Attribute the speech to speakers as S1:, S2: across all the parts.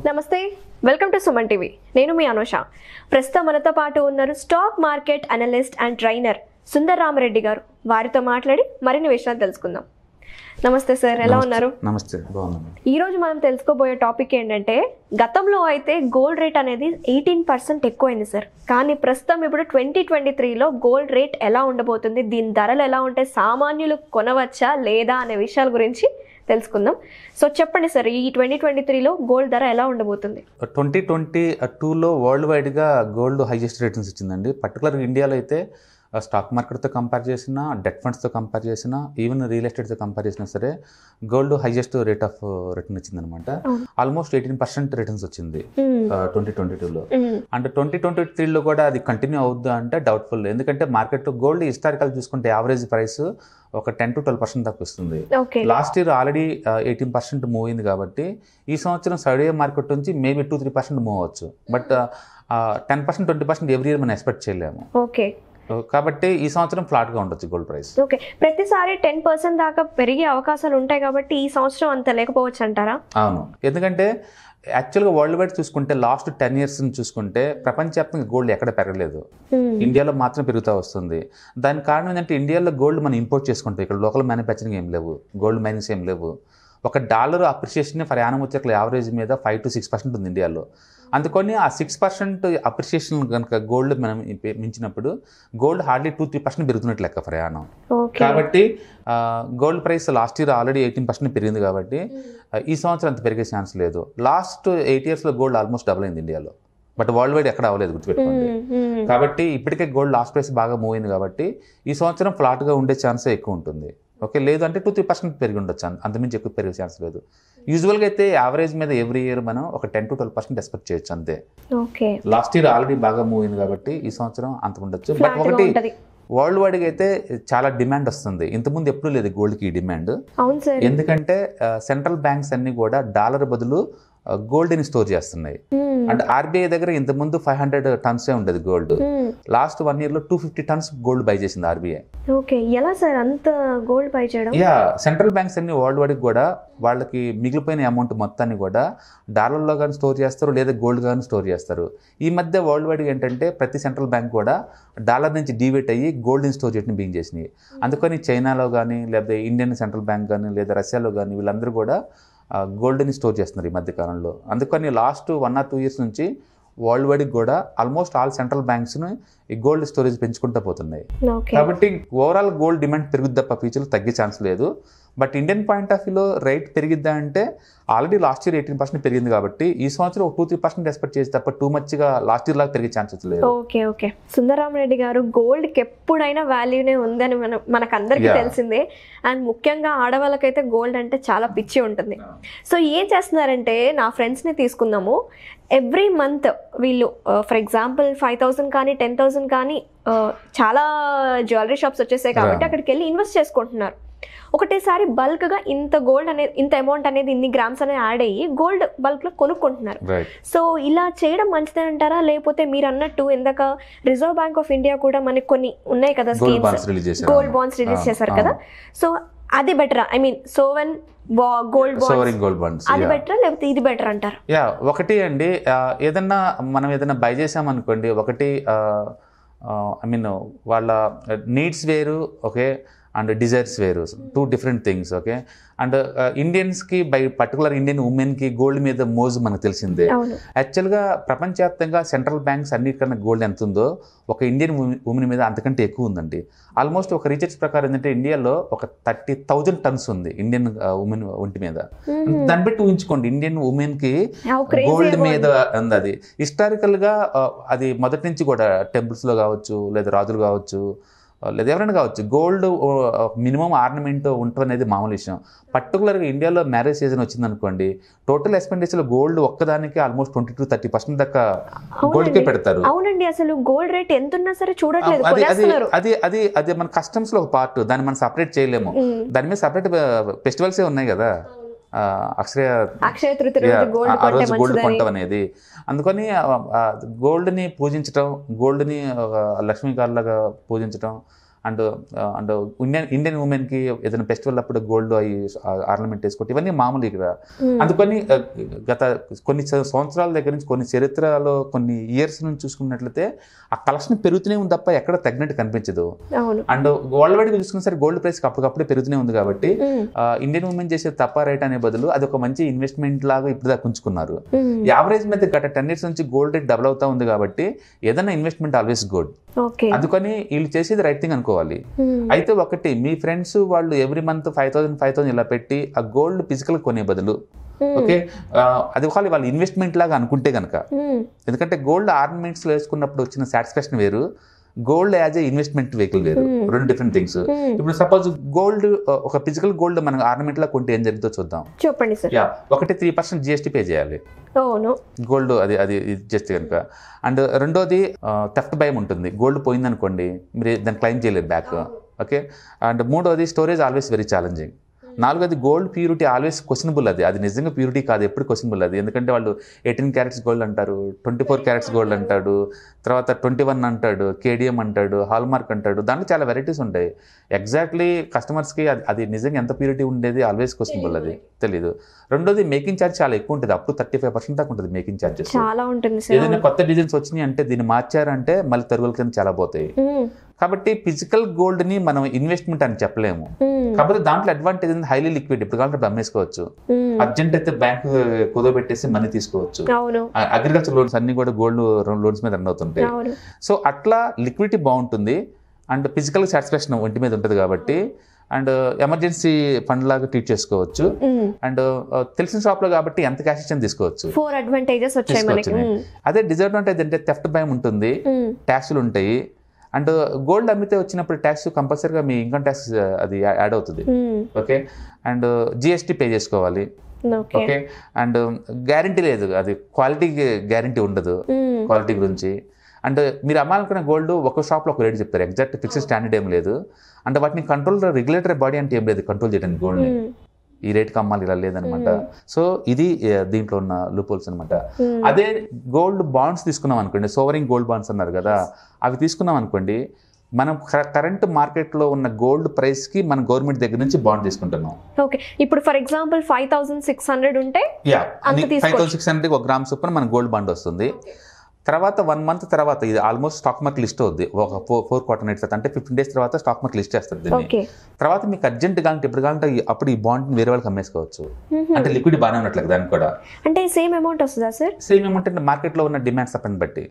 S1: నమస్తే welcome to Suman TV నేను మీ అనుష ప్రస్తుతం మనతో పాటు ఉన్నారు stock market analyst and trainer Sundar Ramareddy garu వారితో మాట్లాడి మరిన్ని విషయాలు తెలుసుకుందాం నమస్తే సార్ ఎలా ఉన్నారు
S2: నమస్తే బాగున్నాను
S1: ఈ రోజు మనం తెలుసుకోబోయే టాపిక్ ఏంటంటే గతంలో అయితే గోల్డ్ రేట్ అనేది ఎయిటీన్ పర్సెంట్ ఎక్కువైంది సార్ కానీ ప్రస్తుతం ఇప్పుడు ట్వంటీ ట్వంటీ త్రీలో గోల్డ్ రేట్ ఎలా ఉండబోతుంది దీని ధరలు ఎలా ఉంటాయి సామాన్యులు కొనవచ్చా లేదా అనే విషయాల గురించి తెలుసుకుందాం సో చెప్పండి సార్ ఈ ట్వంటీ ట్వంటీ త్రీలో గోల్డ్ ధర ఎలా ఉండబోతుంది
S2: ట్వంటీ ట్వంటీ టూలో వరల్డ్ వైడ్గా గోల్డ్ హైయెస్ట్ రేటింగ్స్ ఇచ్చిందండి పర్టికులర్గా ఇండియాలో అయితే స్టాక్ మార్కెట్తో కంపేర్ చేసినా డెట్ ఫండ్స్తో కంపేర్ చేసినా ఈవెన్ రియల్ ఎస్టేట్తో కంపేర్ చేసినా సరే gold highest rate of return ఇచ్చిందనమాట
S1: అవును.
S2: ఆల్మోస్ట్ ఎయిటీన్ పర్సెంట్ రిటర్న్స్ వచ్చింది
S1: మ్మ్.
S2: ట్వంటీ ట్వంటీ టూలో
S1: మ్మ్.
S2: అండ్ ట్వంటీ ట్వంటీ త్రీలో కూడా అది కంటిన్యూ అవుద్దా అంటే డౌట్ఫుల్ ఎందుకంటే మార్కెట్లో గోల్డ్ హిస్టారికల్ చూసుకుంటే యావరేజ్ ప్రైస్ ఒక టెన్ టు ట్వెల్వ్ పర్సెంట్ దాకా వస్తుంది
S1: okay
S2: last year already eighteen percent move అయింది కాబట్టి ఈ సంవత్సరం సౌడీ మార్కెట్ నుంచి maybe two three percent move అవ్వచ్చు but ten percent twenty percent every year మనం ఎక్స్పెక్ట్ చేయలేము
S1: ఓకే
S2: So, కాబట్టి ఈ సంవత్సరం ఫ్లాట్గా ఉండొచ్చు గోల్డ్ ప్రైస్
S1: ఓకే ప్రతిసారి టెన్ పర్సెంట్ దాకా పెరిగే అవకాశాలు ఉంటాయి కాబట్టి ఈ సంవత్సరం అంత లేకపోవచ్చు అంటారా
S2: అవును ఎందుకంటే యాక్చువల్గా వరల్డ్ వైడ్ చూసుకుంటే లాస్ట్ టెన్ ఇయర్స్ చూసుకుంటే ప్రపంచవ్యాప్తంగా గోల్డ్ ఎక్కడ పెరగలేదు
S1: మ్మ్.
S2: ఇండియాలో మాత్రం పెరుగుతూ వస్తుంది దానికి కారణం ఏంటంటే ఇండియాలో గోల్డ్ మనం ఇంపోర్ట్ చేసుకుంటాం ఇక్కడ లోకల్ మ్యానుఫ్యాక్చరింగ్ ఏం లేవు గోల్డ్ మైనింగ్స్ ఏం లేవు ఒక డాలర్ అప్రిషియేషన్ ఫర్ యానం వచ్చే యావరేజ్ మీద ఫైవ్ టు సిక్స్ పర్సెంట్ ఉంది ఇండియాలో అందుకని ఆ సిక్స్ పర్సెంట్ అప్రిషియేషన్ కనుక గోల్డ్ మనం ఇప్ప- మించినప్పుడు gold hardly two three percent పెరుగుతున్నట్లు లెక్క ప్రయాణం
S1: ఓకే
S2: కాబట్టి gold price last year already eighteen percent పెరిగింది కాబట్టి ఆ, ఈ సంవత్సరం అంత పెరిగే ఛాన్స్ లేదు లాస్ట్ ఎయిట్ ఇయర్స్లో గోల్డ్ ఆల్మోస్ట్ డబుల్ అయింది ఇండియాలో బట్ వరల్డ్ వైడ్ ఎక్కడ అవ్వలేదు గుర్తుపెట్టుకోండి
S1: మ్మ్. మ్మ్.
S2: కాబట్టి ఇప్పటికే గోల్డ్ లాస్ట్ ప్రైస్ బాగా మూవ్ అయింది కాబట్టి ఈ సంవత్సరం ఫ్లాట్గా ఉండే ఛాన్సే ఎక్కువ ఉంటుంది ఓకే లేదు అంటే టూ త్రీ పర్సెంట్ పెరిగి ఉండొచ్చు అంత- అంతమించి ఎక్కువ పెరిగే ఛాన్స్ లేదు యూజువల్గా అయితే యావరేజ్ మీద ఎవ్రీ ఇయర్ మనం ఒక ten to twelve percent expect చేయొచ్చు అంతే
S1: ఓకే
S2: లాస్ట్ ఇయర్ ఆల్రెడీ బాగా మూవ్ అయింది కాబట్టి ఈ సంవత్సరం అంత ఉండొచ్చు బట్
S1: ఫ్లాట్ గా
S2: ఒకటి
S1: ఉంటది
S2: వరల్డ్ వైడ్గా అయితే చాలా డిమాండ్ వస్తుంది ఇంతకుముందు ఎప్పుడూ లేదు గోల్డ్కి ఈ డిమాండ్
S1: అవును సార్
S2: ఎందుకంటే సెంట్రల్ బ్యాంక్స్ అన్ని కూడా డాలర్ బదులు గోల్డ్ని స్టోర్ చేస్తున్నాయి
S1: మ్మ్.
S2: అండ్ ఆర్బీఐ దగ్గర ఇంతకుముందు ఫైవ్ హండ్రెడ్ టన్సే ఉండేది గోల్డ్
S1: మ్మ్.
S2: లాస్ట్ వన్ ఇయర్ లో two fifty tons gold buy చేసింది ఆర్బీఐ
S1: ఓకే ఎలా సార్ అంత గోల్డ్ బై చేయడం
S2: యా సెంట్రల్ బ్యాంక్స్ అన్ని వరల్డ్ వైడ్ కూడా వాళ్ళకి మిగిలిపోయిన అమౌంట్ మొత్తాన్ని కూడా డాలర్లో కానీ స్టోర్ చేస్తారు లేదా గోల్డ్ కానీ స్టోర్ చేస్తారు ఈ మధ్య వరల్డ్ వైడ్ ఏంటంటే ప్రతి సెంట్రల్ బ్యాంక్ కూడా డాలర్ నుంచి డివేట్ అయ్యి గోల్డ్ని స్టోర్ చేయడం బిగింగ్ చేసినాయి అందుకని చైనాలో కానీ లేదా ఇండియన్ సెంట్రల్ బ్యాంక్ కానీ లేదా రష్యాలో కానీ వీళ్ళందరూ కూడా గోల్డ్ని స్టోర్ చేస్తున్నారు ఈ మధ్య కాలంలో అందుకని last one or two years నుంచి వరల్డ్ వైడ్ కూడా ఆల్మోస్ట్ ఆల్ సెంట్రల్ బ్యాంక్స్ని ఈ గోల్డ్ స్టోరేజ్ పెంచుకుంటూ పోతున్నాయి
S1: ఓకే
S2: కాబట్టి ఓవరాల్ గోల్డ్ డిమాండ్ పెరుగుద్ది తప్ప ఫ్యూచర్లో తగ్గే ఛాన్స్ లేదు బట్ ఇండియన్ పాయింట్ ఆఫ్ వ్యూలో రేట్ పెరిగిద్దా అంటే already last year eighteen percent పెరిగింది కాబట్టి ఈ సంవత్సరం ఒక టూ త్రీ పర్సెంట్ ఎక్స్పెక్ట్ చేసి తప్ప టూ మచ్గా లాస్ట్ ఇయర్ లాగా పెరిగే ఛాన్సెస్ లేదు
S1: ఓకే ఓకే సుందరరామరెడ్డి గారు గోల్డ్ కి ఎప్పుడైనా వాల్యూనే ఉందని మన మనకందరికీ
S2: Yeah.
S1: తెలిసిందే అండ్ ముఖ్యంగా ఆడవాళ్ళకైతే గోల్డ్ అంటే చాలా పిచ్చి ఉంటుంది సో ఏం చేస్తున్నారంటే నా ఫ్రెండ్స్ని తీసుకుందాము ఎవ్రీ మంత్ వీళ్ళు ఫర్ ఎగ్జాంపుల్ ఫైవ్ థౌసండ్ కానీ టెన్ థౌసండ్ కానీ uh, చాలా జ్యువెలరీ షాప్స్ వచ్చేసాయి కాబట్టి
S2: Yeah.
S1: అక్కడికి వెళ్ళి ఇన్వెస్ట్ చేసుకుంటున్నారు ఒకటేసారి బల్క్గా ఇంత గోల్డ్ అనేది ఇంత అమౌంట్ అనేది ఇన్ని గ్రామ్స్ అనేది యాడ్ అయ్యి గోల్డ్ బల్క్లో కొనుక్కుంటున్నారు
S2: రైట్
S1: సో ఇలా చేయడం మంచిదే అంటారా లేకపోతే మీరు అన్నట్టు ఇందాక రిజర్వ్ బ్యాంక్ ఆఫ్ ఇండియా కూడా మనకి కొన్ని ఉన్నాయి కదా
S2: గోల్డ్
S1: స్కీమ్స్
S2: బాండ్స్ రిలీజ్ చేశారు
S1: గోల్డ్ బాండ్స్ రిలీజ్ చేశారు కదా సో అది బెటరా I mean sovereign gold bonds
S2: sovereign gold bonds
S1: అది బెటరా లేకపోతే ఇది బెటర్ అంటారు
S2: యా ఒకటి అండి ఆ, ఏదన్నా మనం ఏదైనా బై చేసామనుకోండి ఒకటి ఐ మీన్ వాళ్ళ నీడ్స్ వేరు ఓకే అండ్ డిజైర్స్ వేరు two different things okay and ఇండియన్స్కి బై పర్టికులర్ ఇండియన్ ఉమెన్కి గోల్డ్ మీద మోజు మనకు తెలిసిందే
S1: అవును
S2: యాక్చువల్గా ప్రపంచవ్యాప్తంగా సెంట్రల్ బ్యాంక్స్ అన్నిటికన్నా గోల్డ్ ఎంత ఉందో ఒక ఇండియన్ ఉమెన్ మీద అంతకంటే ఎక్కువ ఉందండి ఆల్మోస్ట్ ఒక రీసెర్చ్ ప్రకారం ఏంటంటే ఇండియాలో ఒక థర్టీ థౌజండ్ టన్స్ ఉంది ఇండియన్ ఉమెన్ ఒంటి మీద దాన్ని బట్టి ఊహించుకోండి ఇండియన్ ఉమెన్ కి
S1: How crazy
S2: గోల్డ్
S1: about
S2: మీద ఉంది అది హిస్టారికల్ గా ఆ, అది మొదటి నుంచి కూడా టెంపుల్స్ లో కావచ్చు లేదా రాజులు కావచ్చు ఆ, లేదా ఎవరైనా కావచ్చు గోల్డ్ మినిమం ఆర్నమెంట్ ఉండటం అనేది మామూలు విషయం పర్టికులర్గా ఇండియాలో మ్యారేజ్ సీజన్ వచ్చింది అనుకోండి టోటల్ ఎక్స్పెండిచర్ గోల్డ్ ఒక్కదానికి almost twenty to thirty percent దాకా గోల్డ్కే పెడతారు
S1: అవునండి అసలు గోల్డ్ రేట్ ఎంత ఉన్నా సరే చూడట్లేదు
S2: అది అది
S1: కొనేస్తున్నారు
S2: అది అది అది మన కస్టమ్స్ లో ఒక పార్ట్ దాన్ని మనం సపరేట్ చేయలేము
S1: మ్మ్.
S2: దాని మీద సపరేట్ ఫెస్టివల్స్ ఉన్నాయి కదా ఆ, అక్షయ
S1: అక్షయ తృతీయ
S2: Yeah,
S1: రోజు గోల్డ్
S2: ఆ- ఆ
S1: కొంటే
S2: రోజు గోల్డ్
S1: మంచిదని
S2: కొంటాం అనేది అందుకని గోల్డ్ని పూజించటం గోల్డ్ని లక్ష్మీ గారులాగా పూజించటం అండ్ అండ్ ఇండియన్ ఇండియన్ ఉమెన్కి ఏదైనా ఫెస్టివల్ అప్పుడు గోల్డ్ అవి ఆర్నమెంట్ వేసుకోవటం ఇవన్నీ మామూలు ఇక్కడ
S1: Hmm.
S2: అందుకని ఆ, గత కొన్ని స- సంవత్సరాల దగ్గర నుంచి కొన్ని చరిత్రలో కొన్ని ఇయర్స్ నుంచి చూసుకున్నట్లయితే ఆ కలెక్షన్ పెరుగుతూనే ఉంది తప్ప ఎక్కడ తగ్గినట్టు కనిపించదు
S1: అవును
S2: అండ్ వరల్డ్ వైడ్గా చూసుకున్న సరే గోల్డ్ ప్రైస్ అప్పటికప్పుడే పెరుగుతూనే ఉంది కాబట్టి
S1: Hmm.
S2: ఆ, ఇండియన్ ఉమెన్ చేసే తప్ప రేట్ అనే బదులు అది ఒక మంచి ఇన్వెస్ట్మెంట్ లాగా ఇప్పుడు దాకా ఉంచుకున్నారు
S1: Hmm.
S2: యావరేజ్ మీద గత టెన్ ఇయర్స్ నుంచి గోల్డ్ రేట్ డబుల్ అవుతా ఉంది కాబట్టి ఏదైనా ఇన్వెస్ట్మెంట్ ఆల్వేస్ గుడ్
S1: ఓకే
S2: అందుకని వీళ్ళు చేసేది రైట్ థింగ్ అనుకోవాలి
S1: Hmm.
S2: అయితే ఒకటి మీ ఫ్రెండ్స్ వాళ్ళు every month five thousand five thousand ఇలా పెట్టి ఆ గోల్డ్ ఫిజికల్ కొనే బదులు
S1: Hmm.
S2: ఓకే ఆ, అది ఒకవేళ వాళ్ళు ఇన్వెస్ట్మెంట్ లాగా అనుకుంటే కనుక
S1: Hmm.
S2: ఎందుకంటే గోల్డ్ ఆర్నమెంట్స్లో వేసుకున్నప్పుడు వచ్చిన సాటిస్ఫాక్షన్ వేరు gold as a investment vehicle వేరు
S1: Hmm.
S2: రెండు డిఫరెంట్ థింగ్స్
S1: Hmm.
S2: ఇప్పుడు సపోజ్ గోల్డ్ ఒక ఫిజికల్ గోల్డ్ మనం ఆర్నమెంట్ లా కొంటే ఏం జరుగుతుందో చూద్దాం
S1: చెప్పండి సార్
S2: యా ఒకటి త్రీ పర్సెంట్ జిఎస్టీ పే చేయాలి
S1: అవును
S2: గోల్డ్ అది అది ఇది చేస్తే కనుక అండ్ రెండోది థెఫ్ట్ భయం ఉంటుంది గోల్డ్ పోయిందనుకోండి మీరు దాన్ని క్లైమ్ చేయలేరు బ్యాక్ ఓకే అండ్ మూడోది స్టోరేజ్ ఆల్వేస్ వెరీ ఛాలెంజింగ్ నాలుగోది గోల్డ్ ప్యూరిటీ ఆల్వేస్ క్వశ్చనబుల్ అది అది నిజంగా ప్యూరిటీ కాదు ఎప్పుడు క్వశ్చనబుల్ అది ఎందుకంటే వాళ్ళు ఎయిటీన్ క్యారెట్స్ గోల్డ్ అంటారు ట్వంటీ ఫోర్ క్యారెట్స్ గోల్డ్ అంటాడు తర్వాత ట్వంటీ వన్ అంటాడు కేడిఎం అంటాడు హాల్మార్క్ అంటాడు దాంట్లో చాలా వెరైటీస్ ఉంటాయి ఎగ్జాక్ట్లీ కస్టమర్స్కి అది అది నిజంగా ఎంత ప్యూరిటీ ఉండేది ఆల్వేస్ క్వశ్చనబుల్ అది తెలీదు రెండోది మేకింగ్ ఛార్జ్ చాలా ఎక్కువ ఉంటుంది అప్పుడు థర్టీ ఫైవ్ పర్సెంట్ దాకా ఉంటుంది మేకింగ్ ఛార్జెస్
S1: చాలా ఉంటుంది సార్
S2: ఏదైనా కొత్త డిజైన్స్ వచ్చినాయి అంటే దీన్ని మార్చారంటే మళ్ళీ తరుగుల కింద చాలా పోతాయి
S1: Hmm.
S2: కాబట్టి ఫిజికల్ గోల్డ్ ని మనం ఇన్వెస్ట్మెంట్ అని చెప్పలేము
S1: Hmm.
S2: కాకపోతే దాంట్లో అడ్వాంటేజ్ ఉంది హైలీ లిక్విడ్ ఇప్పుడు కావాలంటే అప్పుడు అమ్మేసుకోవచ్చు
S1: Hmm.
S2: అర్జెంట్ అయితే బ్యాంక్ కుదోబెట్టేసి మనీ తీసుకోవచ్చు
S1: అవును
S2: అగ్రికల్చర్ లోన్స్ అన్ని కూడా గోల్డ్ లోన్స్ మీద రన్ అవుతుంటాయి
S1: అవును
S2: సో అట్లా లిక్విడిటీ బాగుంటుంది అండ్ ఫిజికల్ సాటిస్ఫాక్షన్ ఒంటి మీద ఉంటుంది కాబట్టి అండ్ ఎమర్జెన్సీ ఫండ్ లాగా ట్రీట్ చేసుకోవచ్చు అండ్ తెలిసిన షాప్ లో కాబట్టి ఎంత క్యాష్ ఇచ్చిన తీసుకోవచ్చు
S1: ఫోర్ అడ్వాంటేజెస్ వచ్చాయి మనకి
S2: తీసుకోవచ్చు. అదే డిసడ్వాంటేజ్ అంటే థెఫ్ట్ భయం ఉంటుంది
S1: Hmm.
S2: ట్యాక్స్లు ఉంటాయి అండ్ గోల్డ్ అమ్మితే వచ్చినప్పుడు ట్యాక్స్ కంపల్సరీగా మీ ఇన్కమ్ ట్యాక్స్ అది యాడ్ అవుతుంది
S1: Hmm.
S2: Okay and GST pay చేసుకోవాలి
S1: ఓకే
S2: ఓకే అండ్ గ్యారంటీ లేదు అది క్వాలిటీ గ్యారంటీ ఉండదు
S1: Hmm.
S2: క్వాలిటీ గురించి అండ్ మీరు అమ్మాలనుకున్న గోల్డ్ ఒక షాప్లో ఒక రేట్ చెప్తారు ఎగ్జాక్ట్ ఫిక్స్డ్ స్టాండర్డ్ ఏం లేదు అంటే వాటిని కంట్రోల్ రెగ్యులేటరీ బాడీ అంటే ఏం లేదు కంట్రోల్ చేయడానికి గోల్డ్ని
S1: Hmm.
S2: ఈ రేట్కి అమ్మాలి ఇలా లేదనమాట సో ఇది ఆ, దీంట్లో ఉన్న లూపోల్స్ అనమాట
S1: Hmm.
S2: అదే గోల్డ్ బాండ్స్ తీసుకున్నాం అనుకోండి సోవరింగ్ గోల్డ్ బాండ్స్ అన్నారు కదా అవి తీసుకున్నాం అనుకోండి మనం కరెంట్ మార్కెట్లో ఉన్న గోల్డ్ ప్రైస్కి మనం గవర్నమెంట్ దగ్గర నుంచి బాండ్ తీసుకుంటున్నాం
S1: ఓకే ఇప్పుడు for example five thousand six hundred ఉంటే
S2: యా
S1: అంత
S2: ఫైవ్
S1: తీసుకోవచ్చు.
S2: థౌసండ్ సిక్స్ హండ్రెడ్ ఒక గ్రామ్ చొప్పున మన గోల్డ్ బాండ్ వస్తుంది తర్వాత వన్ మంత్ తర్వాత ఇది ఆల్మోస్ట్ స్టాక్ మార్కెట్ లిస్ట్ అవుద్ది ఒక ఫోర్ ఫోర్ క్వార్టర్ నైట్స్ అంటే ఫిఫ్టీన్ డేస్ తర్వాత స్టాక్ మార్కెట్ లిస్ట్ చేస్తుంది దీన్ని
S1: ఓకే
S2: తర్వాత మీకు అర్జెంట్ కావాలంటే ఎప్పుడు కావాలంటే ఈ- అప్పుడు ఈ బాండ్ వేరే వాళ్ళకి అమ్మేసుకోవచ్చు అంటే లిక్విడ్ బాగానే ఉన్నట్లేదు దానికి కూడా
S1: అంటే సేమ్ అమౌంట్ వస్తుందా సార్
S2: సేమ్ ఏమంటే మార్కెట్లో ఉన్న డిమాండ్స్ అప్పని బట్టి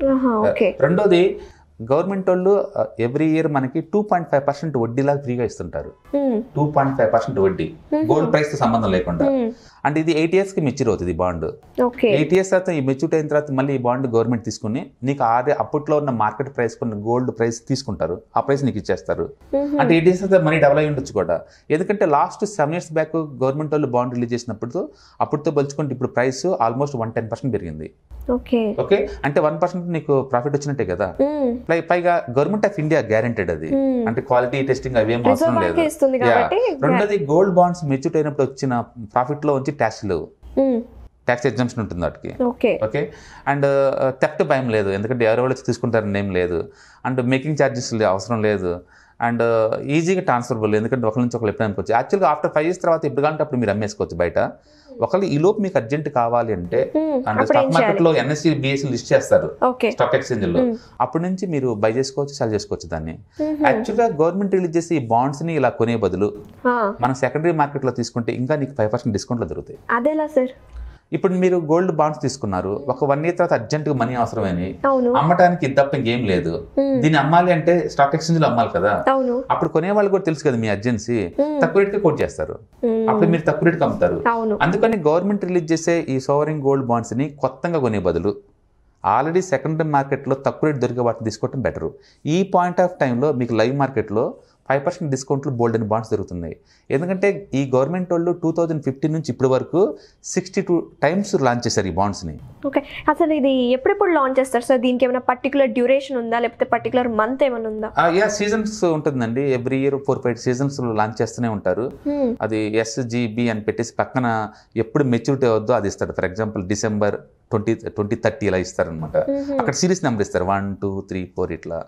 S1: ఓకే
S2: రెండోది గవర్నమెంట్ వాళ్ళు ఎవ్రీ ఇయర్ మనకి టూ పాయింట్ ఫైవ్ పర్సెంట్ వడ్డీలాగా ఫ్రీగా ఇస్తుంటారు టూ పాయింట్ ఫైవ్ పర్సెంట్ వడ్డీ గోల్డ్ ప్రైస్ తో సంబంధం లేకుండా అంటే ఇది ఎయిట్ ఇయర్స్ కి మెచ్యూర్ అవుతుంది ఈ బాండ్
S1: ఓకే
S2: ఎయిట్ ఇయర్స్ తర్వాత ఈ మెచ్యూర్ అయిన తర్వాత మళ్ళీ ఈ బాండ్ గవర్నమెంట్ తీసుకుని నీకు ఆరే అప్పట్లో ఉన్న మార్కెట్ ప్రైస్ కొన్న గోల్డ్ ప్రైస్ తీసుకుంటారు ఆ ప్రైస్ నీకు ఇచ్చేస్తారు అంటే ఎయిట్ ఇయర్స్ తర్వాత మనీ డబుల్ అయి ఉండొచ్చు కూడా ఎందుకంటే last seven years back government వాళ్ళు బాండ్ రిలీజ్ చేసినప్పుడు అప్పుడుతో పోల్చుకుంటే ఇప్పుడు price almost one ten percent పెరిగింది
S1: ఓకే
S2: ఓకే అంటే వన్ పర్సెంట్ నీకు ప్రాఫిట్ వచ్చినట్టే కదా పై- పైగా గవర్నమెంట్ ఆఫ్ ఇండియా గ్యారెంటెడ్ అది అంటే క్వాలిటీ టెస్టింగ్ అవేం అవసరం
S1: రిజర్వ్
S2: లేదు
S1: బ్యాంక్ ఇస్తుంది
S2: Yeah.
S1: కాబట్టి
S2: రెండోది గోల్డ్ బాండ్స్ మెచ్యూర్ అయినప్పుడు వచ్చిన ప్రాఫిట్ లో వచ్చి ట్యాక్స్ లేవు ట్యాక్స్ ఎగ్జామ్షన్ ఉంటుంది వాటికి
S1: ఓకే
S2: ఓకే అండ్ థెఫ్ట్ భయం లేదు ఎందుకంటే ఎవరు వచ్చి తీసుకుంటారని ఏం లేదు అండ్ మేకింగ్ ఛార్జెస్ అవసరం లేదు అండ్ ఈజీగా ట్రాన్స్ఫర్బుల్ ఎందుకంటే ఒకరి నుంచి ఒకరు ఎప్పుడైనా అనుకోవచ్చు యాక్చువల్గా ఆఫ్టర్ ఫైవ్ ఇయర్స్ తర్వాత ఎప్పుడు కావాలంటే అప్పుడు మీరు అమ్మేసుకోవచ్చు బయట ఒకళ్ళు ఈ లోపు మీకు అర్జెంట్ కావాలి అంటే అండ్
S1: అప్పుడు
S2: స్టాక్
S1: ఏం
S2: మార్కెట్
S1: చేయాలి
S2: లో ఎన్ఎస్సి బిఎస్సి లిస్ట్ చేస్తారు
S1: ఓకే
S2: స్టాక్ ఎక్స్చేంజ్ లో అప్పటి నుంచి మీరు బై చేసుకోవచ్చు సెల్ చేసుకోవచ్చు దాన్ని యాక్చువల్గా గవర్నమెంట్ రిలీజ్ చేసి ఈ బాండ్స్ ని ఇలా కొనే బదులు మనం సెకండరీ మార్కెట్ లో తీసుకుంటే ఇంకా నీకు ఫైవ్ పర్సెంట్ డిస్కౌంట్లో దొరుకుతాయి
S1: అదేలా సార్
S2: ఇప్పుడు మీరు గోల్డ్ బాండ్స్ తీసుకున్నారు ఒక వన్ ఇయర్ తర్వాత అర్జెంట్ గా మనీ అవసరమని
S1: అవును
S2: అమ్మటానికి ఇది తప్ప ఇంకేం లేదు
S1: Hmm.
S2: దీన్ని అమ్మాలి అంటే స్టాక్ ఎక్స్చేంజ్ లో అమ్మాలి కదా
S1: అవును
S2: అప్పుడు కొనే వాళ్ళు కూడా తెలుసు కదా మీ అర్జెన్సీ
S1: Hmm.
S2: తక్కువ రేట్కి కోట్ చేస్తారు
S1: Hmm.
S2: అప్పుడు మీరు తక్కువ రేట్కి అమ్ముతారు
S1: అవును
S2: అందుకని గవర్నమెంట్ రిలీజ్ చేసే ఈ సోవరింగ్ గోల్డ్ బాండ్స్ ని కొత్తగా కొనే బదులు ఆల్రెడీ సెకండరీ మార్కెట్లో తక్కువ రేట్ దొరికే వాటిని తీసుకోవడం బెటర్ ఈ పాయింట్ ఆఫ్ టైంలో మీకు లైవ్ మార్కెట్లో ఫైవ్ పర్సెంట్ డిస్కౌంట్లు బోల్డ్ అని బాండ్స్ దొరుకుతున్నాయి ఎందుకంటే ఈ గవర్నమెంట్ వాళ్ళు టూ థౌజండ్ ఫిఫ్టీన్ నుంచి ఇప్పటి వరకు సిక్స్టీ టూ టైమ్స్ లాంచ్ చేశారు ఈ బాండ్స్ని
S1: ఓకే అసలు ఇది ఎప్పుడెప్పుడు లాంచ్ చేస్తారు సార్ దీనికి ఏమైనా పర్టికులర్ డ్యూరేషన్ ఉందా లేకపోతే పర్టికులర్ మంత్ ఏమైనా ఉందా
S2: యా సీజన్స్ ఉంటుందండి every year four five seasons launch చేస్తూనే ఉంటారు
S1: Hmm.
S2: అది ఎస్జిబి అని పెట్టేసి పక్కన ఎప్పుడు మెచ్యూరిటీ అవుద్దో అది ఇస్తాడు for example December twenty twenty thirty ఇలా ఇస్తారనమాట అక్కడ సిరీస్ నెంబర్ ఇస్తారు వన్ టూ త్రీ ఫోర్ ఇట్లా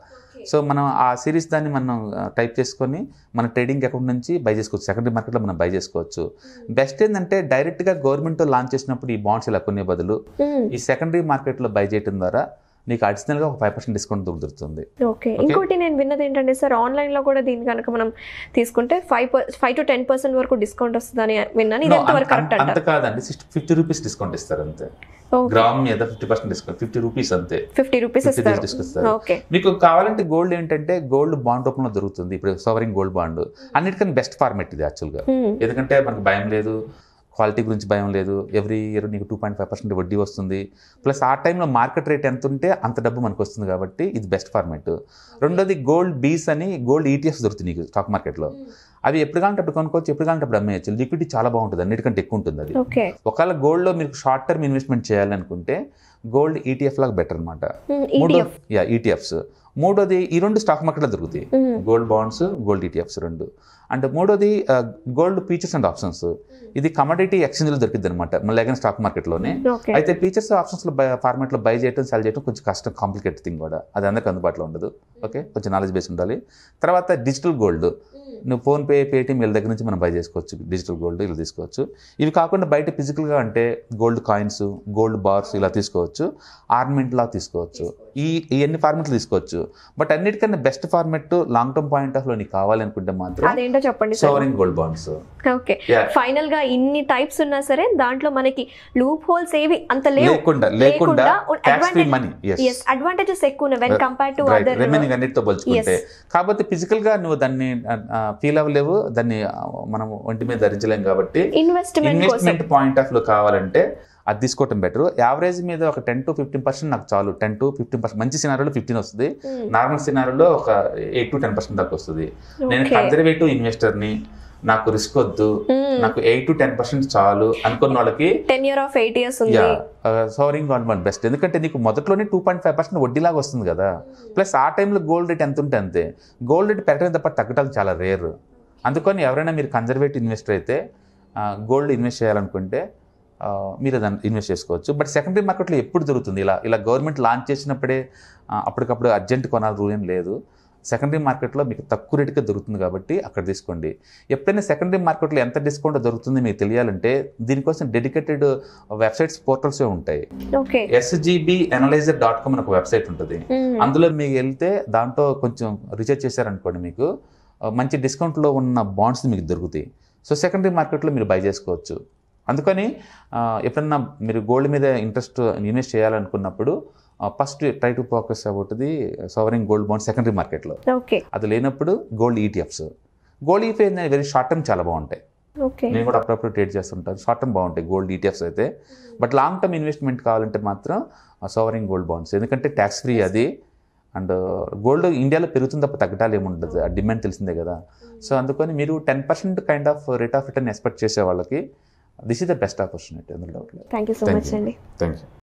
S2: సో మనం ఆ సిరీస్ దాన్ని మనం టైప్ చేసుకొని మన ట్రేడింగ్ అకౌంట్ నుంచి బై చేసుకోవచ్చు సెకండరీ మార్కెట్లో మనం బై చేసుకోవచ్చు బెస్ట్ ఏంటంటే డైరెక్ట్గా గవర్నమెంట్ లాంచ్ చేసినప్పుడు ఈ బాండ్స్ ఇలా కొనే బదులు
S1: మ్మ్.
S2: ఈ సెకండరీ మార్కెట్లో బై చేయడం ద్వారా నీకు అడిషనల్గా ఒక ఫైవ్ పర్సెంట్ డిస్కౌంట్ దొరుకుతుంది
S1: ఓకే ఇంకోటి నేను విన్నది ఏంటంటే సార్ ఆన్లైన్ లో కూడా దీని కనుక మనం తీసుకుంటే five five to ten percent వరకు డిస్కౌంట్ వస్తుందని విన్నాను ఇది
S2: No,
S1: ఎంతవరకు
S2: అంత-
S1: కరెక్ట్
S2: అంత
S1: అంటారు
S2: కాదండి సిక్స్టీ ఫిఫ్టీ రూపీస్ డిస్కౌంట్ ఇస్తారు అంతే
S1: ఓకే
S2: గ్రామ్ మీద fifty percent discount fifty rupees అంతే
S1: ఫిఫ్టీ రూపీస్
S2: 50
S1: ఇస్తారు
S2: discount ఇస్తారు.
S1: ఓకే
S2: మీకు కావాలంటే గోల్డ్ ఏంటంటే గోల్డ్ బాండ్ రూపంలో దొరుకుతుంది ఇప్పుడు సోవరింగ్ గోల్డ్ బాండ్ అన్నిటికన్నా బెస్ట్ ఫార్మేట్ ఇది యాక్చువల్గా
S1: మ్మ్.
S2: ఎందుకంటే మనకు భయం లేదు క్వాలిటీ గురించి భయం లేదు ఎవ్రీ ఇయర్ నీకు టూ పాయింట్ ఫైవ్ పర్సెంట్ వడ్డీ వస్తుంది ప్లస్ ఆ టైంలో మార్కెట్ రేట్ ఎంత ఉంటే అంత డబ్బు మనకు వస్తుంది కాబట్టి ఇది బెస్ట్ ఫార్మేట్ రెండోది గోల్డ్ బీస్ అని గోల్డ్ ఈటీఎఫ్స్ దొరుకుతుంది నీకు స్టాక్ మార్కెట్లో అవి ఎప్పుడు కావాలంటే అప్పుడు కొనుక్కోవచ్చు ఎప్పుడు కావాలంటే అప్పుడు అమ్మేయచ్చు లిక్విడిటీ చాలా బాగుంటుంది అన్నిటికంటే ఎక్కువ ఉంటుంది అది
S1: ఓకే
S2: ఒకవేళ గోల్డ్లో మీకు షార్ట్ టర్మ్ ఇన్వెస్ట్మెంట్ చేయాలనుకుంటే గోల్డ్ ఈటీఎఫ్ లాగా బెటర్ అనమాట మూడో
S1: ఈటీఎఫ్
S2: యా ఈటీఎఫ్స్ మూడోది ఈ రెండు స్టాక్ మార్కెట్లో దొరుకుతాయి గోల్డ్ బాండ్స్ గోల్డ్ ఈటీఎఫ్స్ రెండు అండ్ మూడోది గోల్డ్ ఫీచర్స్ అండ్ ఆప్షన్స్ ఇది కమోడిటీ ఎక్స్చేంజ్లో దొరికింది అనమాట మళ్ళీ అగైన్ స్టాక్ మార్కెట్లోనే
S1: ఓకే
S2: అయితే ఫీచర్స్ ఆప్షన్స్లో బై ఫార్మాట్లో బై చేయడం సెల్ చేయడం కొంచెం కష్టం కాంప్లికేటెడ్ థింగ్ కూడా అది అందరికి అందుబాటులో ఉండదు ఓకే కొంచెం నాలెడ్జ్ బేస్ ఉండాలి తర్వాత డిజిటల్ గోల్డ్ నువ్వు ఫోన్పే పేటిఎం వీళ్ళ దగ్గర నుంచి మనం బై చేసుకోవచ్చు డిజిటల్ గోల్డ్ ఇలా తీసుకోవచ్చు ఇవి కాకుండా బయట ఫిజికల్గా అంటే గోల్డ్ కాయిన్స్ గోల్డ్ బార్స్ ఇలా తీసుకోవచ్చు ఆర్నమెంట్ లా తీసుకోవచ్చు ఈ ఈ ఎన్ని ఫార్మెట్లు తీసుకోవచ్చు బట్ అన్నిటికన్నా best format long term point of లో నీకు కావాలనుకుంటే మాత్రం
S1: అదేంటో చెప్పండి sir
S2: sovereign gold bonds
S1: okay
S2: Yeah.
S1: Final గా ఇన్ని టైప్స్ ఉన్నా సరే దాంట్లో మనకి లూప్ హోల్స్ ఏవి అంత లేవు
S2: లేకుండా లేకుండా tax free money
S1: yes advantages ఎక్కువ ఉన్నాయి when compare to
S2: right
S1: other
S2: remaining అన్నిటితో పోల్చుకుంటే కాకపోతే ఫిజికల్ గా నువ్వు దాన్ని ఫీల్ అవ్వలేవు దాన్ని ఆ, మనం ఒంటి మీద ధరించలేం కాబట్టి
S1: ఇన్వెస్ట్మెంట్ కోసం
S2: ఇన్వెస్ట్మెంట్ పాయింట్ ఆఫ్ లో కావాలంటే అది తీసుకోవటం బెటర్ యావరేజ్ మీద ఒక టెన్ టు ఫిఫ్టీన్ పర్సెంట్ నాకు చాలు టెన్ టు ఫిఫ్టీన్ పర్సెంట్ మంచి సినారీలో ఫిఫ్టీన్ వస్తుంది
S1: Hmm.
S2: నార్మల్ సినారీలో ఒక ఎయిట్ టు టెన్ పర్సెంట్ దాకా వస్తుంది నేను
S1: Okay.
S2: కన్జర్వేటివ్ ఇన్వెస్టర్ని నాకు రిస్క్ వద్దు
S1: Hmm.
S2: నాకు ఎయిట్ టు టెన్ పర్సెంట్ చాలు అనుకున్న వాళ్ళకి
S1: ten year of eight years ఉంది
S2: యా సోవరింగ్ గవర్నమెంట్ బెస్ట్ ఎందుకంటే నీకు మొదట్లోనే టూ పాయింట్ ఫైవ్ పర్సెంట్ వడ్డీలాగా వస్తుంది కదా ప్లస్ ఆ టైంలో గోల్డ్ రేట్ ఎంత ఉంటే అంతే గోల్డ్ రేట్ పెరగడం తప్ప తగ్గడం చాలా రేర్ అందుకని ఎవరైనా మీరు కన్జర్వేటివ్ ఇన్వెస్టర్ అయితే గోల్డ్ ఇన్వెస్ట్ చేయాలనుకుంటే ఆ, మీరు దాన్ని ఇన్వెస్ట్ చేసుకోవచ్చు బట్ సెకండరీ మార్కెట్లో ఎప్పుడు దొరుకుతుంది ఇలా ఇలా గవర్నమెంట్ లాంచ్ చేసినప్పుడే ఆ, అప్పటికప్పుడు అర్జెంట్ కొనాలి రూల్ ఏం లేదు సెకండరీ మార్కెట్లో మీకు తక్కువ రేటుకే దొరుకుతుంది కాబట్టి అక్కడ తీసుకోండి ఎప్పుడైనా సెకండరీ మార్కెట్లో ఎంత డిస్కౌంట్ దొరుకుతుంది మీకు తెలియాలంటే దీనికోసం డెడికేటెడ్ వెబ్సైట్స్ పోర్టల్సే ఉంటాయి
S1: okay
S2: SGB analyser dot com అని ఒక వెబ్సైట్ ఉంటుంది అందులో మీకు వెళ్తే దాంట్లో కొంచెం రీసెర్చ్ చేశారనుకోండి మీకు ఆ, మంచి డిస్కౌంట్లో ఉన్న బాండ్స్ మీకు దొరుకుతాయి సో సెకండరీ మార్కెట్లో మీరు బై చేసుకోవచ్చు అందుకని ఆ, ఎప్పుడన్నా మీరు గోల్డ్ మీద ఇంట్రెస్ట్ ఇన్వెస్ట్ చేయాలనుకున్నప్పుడు first try to focus about the sovereign gold bond secondary మార్కెట్లో
S1: ఓకే
S2: అది లేనప్పుడు గోల్డ్ ఈటీఎఫ్స్ గోల్డ్ ఈటీఎఫ్ ఏంటంటే వెరీ షార్ట్ టర్మ్ చాలా బాగుంటాయి
S1: ఓకే
S2: నేను కూడా అప్పుడప్పుడు ట్రేడ్ చేస్తుంటాను షార్ట్ టర్మ్ బాగుంటాయి గోల్డ్ ఈటీఎఫ్స్ అయితే బట్ లాంగ్ టర్మ్ ఇన్వెస్ట్మెంట్ కావాలంటే మాత్రం సోవరింగ్ గోల్డ్ బాండ్స్ ఎందుకంటే ట్యాక్స్ ఫ్రీ అది అండ్ గోల్డ్ ఇండియాలో పెరుగుతుంది తప్ప తగ్గటాలు ఏముండదు ఆ డిమాండ్ తెలిసిందే కదా సో అందుకని మీరు ten percent kind of rate of return expect చేసే వాళ్ళకి this is the best opportunity అందులో డౌట్ లేదు
S1: thank you so
S2: Thank
S1: much
S2: you.
S1: అండి
S2: థ్యాంక్ యూ